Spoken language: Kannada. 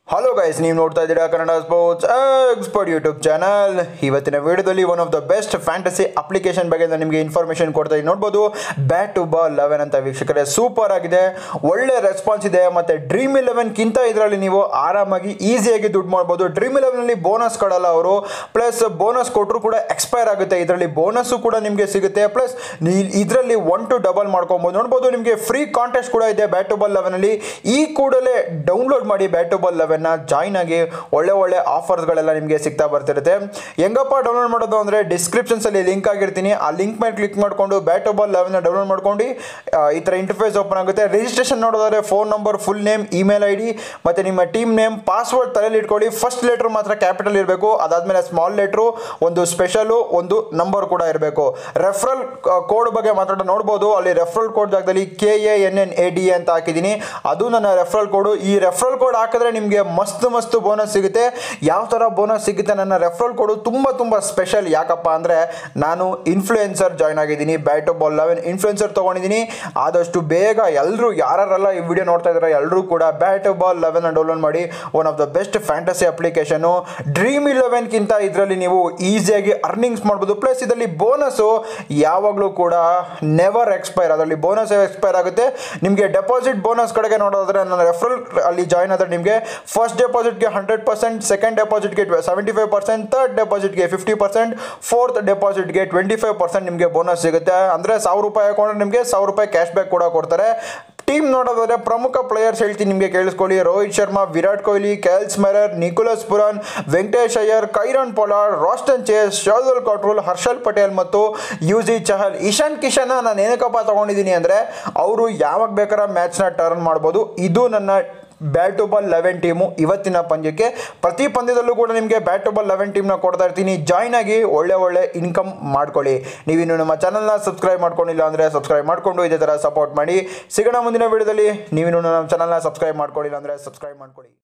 ಹಲೋ ಗೈಸ್ ನೀವು ನೋಡ್ತಾ ಇದ್ದೀರಾ Kannada sports expert YouTube channel ಇವತ್ತಿನ ವಿಡಿಯೋದಲ್ಲಿ one of the best fantasy application ಬಗ್ಗೆ ನಾನು ನಿಮಗೆ ಇನ್ಫಾರ್ಮೇಷನ್ ಕೊಡ್ತಾ ಇದ್ದೀನಿ ನೋಡ್ಬೋದು ಬ್ಯಾಟ್ ಟು ಬಾಲ್ ಲೆವೆನ್ ಅಂತ ವೀಕ್ಷಕರೇ ಸೂಪರ್ ಆಗಿದೆ ಒಳ್ಳೆ ರೆಸ್ಪಾನ್ಸ್ ಇದೆ ಮತ್ತು ಡ್ರೀಮ್ ಇಲೆವೆನ್ಗಿಂತ ಇದರಲ್ಲಿ ನೀವು ಆರಾಮಾಗಿ ಈಸಿಯಾಗಿ ದುಡ್ಡು ಮಾಡ್ಬೋದು ಡ್ರೀಮ್ ಇಲೆವೆನಲ್ಲಿ ಬೋನಸ್ ಕೊಡಲ್ಲ ಅವರು ಪ್ಲಸ್ ಬೋನಸ್ ಕೊಟ್ಟರು ಕೂಡ ಎಕ್ಸ್ಪೈರ್ ಆಗುತ್ತೆ ಇದರಲ್ಲಿ ಬೋನಸ್ಸು ಕೂಡ ನಿಮಗೆ ಸಿಗುತ್ತೆ ಪ್ಲಸ್ ಇದರಲ್ಲಿ ಒನ್ ಟು ಡಬಲ್ ಮಾಡ್ಕೊಬೋದು ನೋಡ್ಬೋದು ನಿಮಗೆ ಫ್ರೀ ಕಾಂಟೆಸ್ಟ್ ಕೂಡ ಇದೆ ಬ್ಯಾಟ್ ಟು ಬಾಲ್ ಲೆವೆನಲ್ಲಿ ಈ ಕೂಡಲೇ ಡೌನ್ಲೋಡ್ ಮಾಡಿ ಬ್ಯಾಟ್ ಟು ಬಾಲ್ ಲೆವೆನ್ನ ಜಾಯ್ನ್ ಆಗಿ ಒಳ್ಳೆ ಒಳ್ಳೆ ಆಫರ್ಸ್ಗಳೆಲ್ಲ ನಿಮಗೆ ಸಿಗ್ತಾ ಬರ್ತಿರುತ್ತೆ ಹೆಂಗಪ್ಪ ಡೌನ್ಲೋಡ್ ಮಾಡೋದು ಅಂದರೆ ಡಿಸ್ಕ್ರಿಪ್ಷನ್ಸಲ್ಲಿ ಲಿಂಕ್ ಆಗಿರ್ತೀನಿ ಆ ಲಿಂಕ್ ಮೇಲೆ ಕ್ಲಿಕ್ ಮಾಡಿಕೊಂಡು ಬ್ಯಾಟ್ ಟು ಬಾಲ್ ಲೆವೆನ್ನ ಡೌನ್ಲೋಡ್ ಮಾಡ್ಕೊಂಡು ಆ, ಈ ಥರ ಇಂಟರ್ಫೇಸ್ ಓಪನ್ ಆಗುತ್ತೆ ರಿಜಿಸ್ಟ್ರೇಷನ್ ನೋಡೋದಾದ್ರೆ phone number full name email I D ಮತ್ತು ನಿಮ್ಮ ಟೀಮ್ ನೇಮ್ ಪಾಸ್ವರ್ಡ್ ತಲೆಯಲ್ಲಿ ಇಟ್ಕೊಳ್ಳಿ ಫಸ್ಟ್ ಲೆಟ್ರ್ ಮಾತ್ರ ಕ್ಯಾಪಿಟಲ್ ಇರಬೇಕು ಅದಾದಮೇಲೆ ಸ್ಮಾಲ್ ಲೆಟ್ರು ಒಂದು ಸ್ಪೆಷಲು ಒಂದು ನಂಬರ್ ಕೂಡ ಇರಬೇಕು ರೆಫರಲ್ ಕೋಡ್ ಬಗ್ಗೆ ಮಾತಾಡೋ ನೋಡ್ಬೋದು ಅಲ್ಲಿ ರೆಫರಲ್ ಕೋಡ್ ಜಾಗದಲ್ಲಿ K A N N A D ಅಂತ ಹಾಕಿದ್ದೀನಿ ಅದು ನನ್ನ ರೆಫರಲ್ ಕೋಡು ಈ ರೆಫರಲ್ ಕೋಡ್ ಹಾಕಿದ್ರೆ ನಿಮಗೆ ಮಸ್ತ್ ಮಸ್ತ್ ಬೋನಸ್ ಸಿಗುತ್ತೆ ಯಾವ ಥರ ಬೋನಸ್ ಸಿಗುತ್ತೆ ನನ್ನ ರೆಫರಲ್ ಕೋಡು ತುಂಬ ತುಂಬ ಸ್ಪೆಷಲ್ ಯಾಕಪ್ಪ ಅಂದರೆ ನಾನು ಇನ್ಫ್ಲೂಯೆನ್ಸರ್ ಜಾಯ್ನ್ ಆಗಿದ್ದೀನಿ ಬ್ಯಾಟ್ ಬಾಲ್ ಲೆವೆನ್ ಇನ್ಫ್ಲೂಯೆನ್ಸರ್ ತೊಗೊಂಡಿದ್ದೀನಿ ಆದಷ್ಟು ಬೇಗ ಎಲ್ಲರೂ ಯಾರೆಲ್ಲ ಈ ವಿಡಿಯೋ ನೋಡ್ತಾ ಇದ್ದಾರೆ ಎಲ್ಲರೂ ಕೂಡ ಬ್ಯಾಟ್ ಬಾಲ್ ಲೆವೆನ್ ಡೌನ್ಲೋಡ್ ಮಾಡಿ one of the best fantasy application dream ಇಲೆವೆನ್ಗಿಂತ ಇದರಲ್ಲಿ ನೀವು ಈಸಿಯಾಗಿ ಅರ್ನಿಂಗ್ಸ್ ಮಾಡ್ಬೋದು ಪ್ಲಸ್ ಇದರಲ್ಲಿ ಬೋನಸ್ಸು ಯಾವಾಗಲೂ ಕೂಡ ನೆವರ್ ಎಕ್ಸ್ಪೈರ್ ಅದರಲ್ಲಿ ಬೋನಸ್ ಎಕ್ಸ್ಪೈರ್ ಆಗುತ್ತೆ ನಿಮಗೆ ಡೆಪಾಸಿಟ್ ಬೋನಸ್ ಕಡೆಗೆ ನೋಡೋದಾದ್ರೆ ನನ್ನ ರೆಫರಲ್ ಅಲ್ಲಿ ಜಾಯ್ನ್ ಆದರೆ ನಿಮಗೆ ಫಸ್ಟ್ ಡೆಪಾಸಿಟ್ಗೆ ಹಂಡ್ರೆಡ್ ಪರ್ಸೆಂಟ್ ಸೆಕೆಂಡ್ ಡೆಪಾಸಿಟ್ಗೆ ಸೆವೆಂಟಿ ಫೈವ್ ಪರ್ಸೆಂಟ್ ಥರ್ಡ್ ಡೆಪಾಸಿಟ್ಗೆ ಫಿಫ್ಟಿ ಪರ್ಸೆಂಟ್ ಫೋರ್ತ್ ಡೆಪಾಸಿಟ್ಗೆ ಟ್ವೆಂಟಿ ಫೈವ್ ಪರ್ಸೆಂಟ್ ನಿಮಗೆ ಬೋನಸ್ ಸಿಗುತ್ತೆ ಅಂದರೆ ಸಾವಿರ ರೂಪಾಯಿ ಹಾಕೊಂಡ್ರೆ ನಿಮಗೆ ಸಾವಿರ ರೂಪಾಯಿ ಕ್ಯಾಶ್ ಬ್ಯಾಕ್ ಕೂಡ ಕೊಡ್ತಾರೆ ಟೀಮ್ ನೋಡೋದಾದ್ರೆ ಪ್ರಮುಖ ಪ್ಲೇಯರ್ಸ್ ಹೇಳ್ತೀನಿ ನಿಮಗೆ ಕೇಳಿಸ್ಕೊಳ್ಳಿ Rohit Sharma Virat Kohli Kyle Mayers Nicholas Pooran Venkatesh Iyer Kieron Pollard Roston Chase Shardul Cottrell Harshal Patel ಮತ್ತು ಯುಜಿ ಚಹಲ್ ಇಶಾನ್ ಕಿಶನ್ ನಾನು ಏನಕ್ಕಪ್ಪ ತಗೊಂಡಿದ್ದೀನಿ ಅಂದರೆ ಅವರು ಯಾವಾಗ ಬೇಕಾದ್ರೆ ಮ್ಯಾಚ್ನ ಟರ್ನ್ ಮಾಡ್ಬೋದು ಇದು ನನ್ನ bat to ball eleven team ಇವತ್ತಿನ ಪಂದ್ಯಕ್ಕೆ ಪ್ರತಿ ಪಂದ್ಯದಲ್ಲೂ ಕೂಡ ನಿಮಗೆ ಬ್ಯಾಟ್ ಟು ಬಾಲ್ ಲೆವೆನ್ ಟೀಮ್ನ ಕೊಡ್ತಾ ಇರ್ತೀನಿ ಜಾಯ್ನ್ ಆಗಿ ಒಳ್ಳೆ ಒಳ್ಳೆ ಇನ್ಕಮ್ ಮಾಡ್ಕೊಳ್ಳಿ ನೀವಿನ್ನು ನಮ್ಮ ಚಾನಲ್ನ ಸಬ್ಸ್ಕ್ರೈಬ್ ಮಾಡ್ಕೊಂಡಿಲ್ಲ ಅಂದರೆ ಸಬ್ಸ್ಕ್ರೈಬ್ ಮಾಡಿಕೊಂಡು ಇದೇ ಥರ ಸಪೋರ್ಟ್ ಮಾಡಿ ಸಿಗೋಣ ಮುಂದಿನ ವಿಡಿಯೋದಲ್ಲಿ ನೀವಿನ್ನು ನಮ್ಮ ಚಾನಲ್ನ ಸಬ್ಸ್ಕ್ರೈಬ್ ಮಾಡ್ಕೊಳ್ಳಿಲ್ಲ ಅಂದರೆ ಸಬ್ಸ್ಕ್ರೈಬ್ ಮಾಡ್ಕೊಳ್ಳಿ